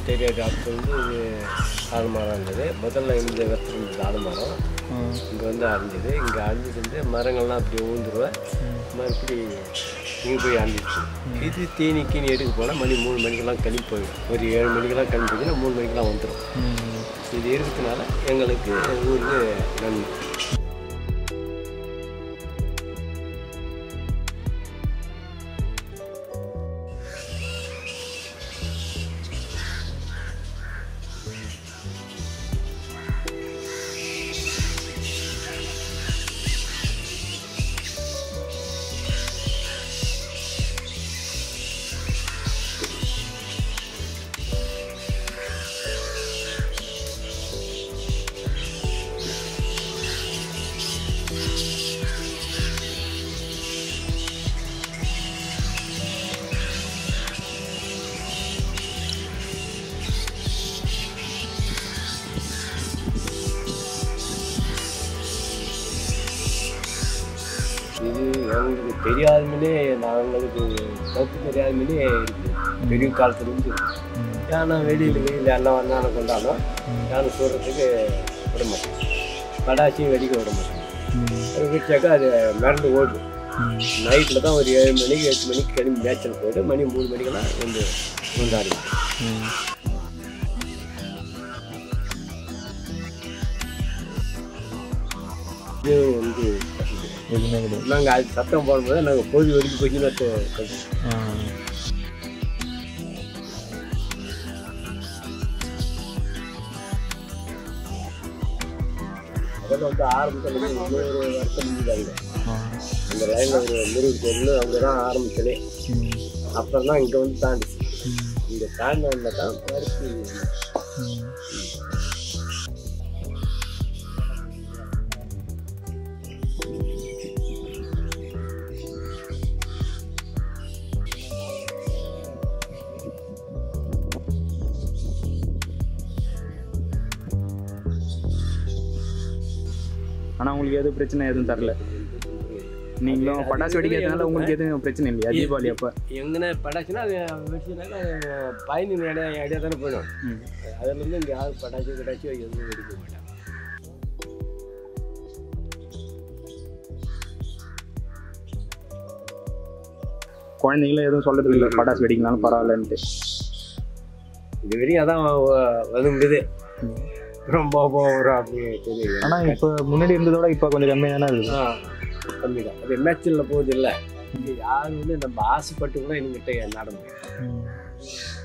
தெரியாது அப்போ வந்து இது ஆலமரம் இருந்தது முதல்ல இந்த இடத்துல இருந்தது ஆலமரம் இங்கே வந்து அழிஞ்சது இங்கே அழிஞ்சது வந்து மரங்கள்லாம் அப்படி ஊந்துருவேன் மறுபடி இங்கே போய் அழிஞ்சிச்சு இது தீனி கீனி எடுக்க போனால் மணி மூணு மணிக்கெல்லாம் கிளம்பி போயிடும் ஒரு ஏழு மணிக்கெல்லாம் கிளம்பி போச்சுன்னா மூணு மணிக்கெல்லாம் வந்துடும் இது இருக்கிறதுனால எங்களுக்கு ஊருக்கு நன்மை இது எங்களுக்கு தெரியாதுமே நாங்களுக்கு தப்பு தெரியாதுமே இருக்குது பெரிய காலத்துலேருந்து யானை வெளியில் வெயில் எல்லாம் வந்தாலும் கொண்டாலும் யானை சொல்கிறதுக்கு விட மாட்டேன் படாச்சியும் வெடிக்க விட மாட்டேன் அது வச்சாக்கா அது மிரண்டு ஓடும் நைட்டில் தான் ஒரு ஏழு மணிக்கு எட்டு மணிக்கு கிளம்பி மேய்ச்சல் போயிட்டு மணி மூணு மணிக்கெல்லாம் வந்து கொண்டாடி இது வந்து எதுவுமே கிடையாது நாங்கள் அது சத்தம் போடும்போது நாங்கள் பொழுது வெடிக்க போச்சுன்னு சொல்லுவோம் அதில் வந்து ஆரம்பத்தில் வந்து இன்னொரு வருஷம் முடிஞ்சாங்க அந்த லைனில் ஒரு முருகன் கோயில் அங்கே தான் ஆரம்பிச்சதே அப்புறம் தான் இங்கே வந்து தாண்டிச்சு இங்கே தாண்டினோடனே தான் பருத்தி ஆனால் உங்களுக்கு எதுவும் பிரச்சனை எதுவும் தரல நீங்களும் பட்டாசு வெடிக்கிறதுனால உங்களுக்கு எதுவும் பிரச்சனை இல்லையா தீபாவளி அப்போ எங்கன்னா பட்டாச்சுன்னா அது வெடிச்சுனாக்கா பயணின் இடம் இடையா தானே போயிடும் அதுலேருந்து இங்கே யாரும் பட்டாச்சு கிடாச்சு எதுவும் வெடிக்க மாட்டாங்க குழந்தைங்களும் எதுவும் சொல்றது இல்லை பட்டாசு வெடிக்கனாலும் பரவாயில்லன்ட்டு இது வரையும் அதான் வ- வந்துடுது ரொம்ப போகிறோம் அப்படி தெரியும் ஆனால் இப்போ முன்னாடி இருந்ததோட இப்போ கொஞ்சம் கம்மியாக தானே இருக்குது ஆ கம்மி தான் அது மேட்சில் போகுது இல்லை இங்கே யாரும் வந்து நம்ம ஆசைப்பட்டு கூட என்கிட்ட நடந்து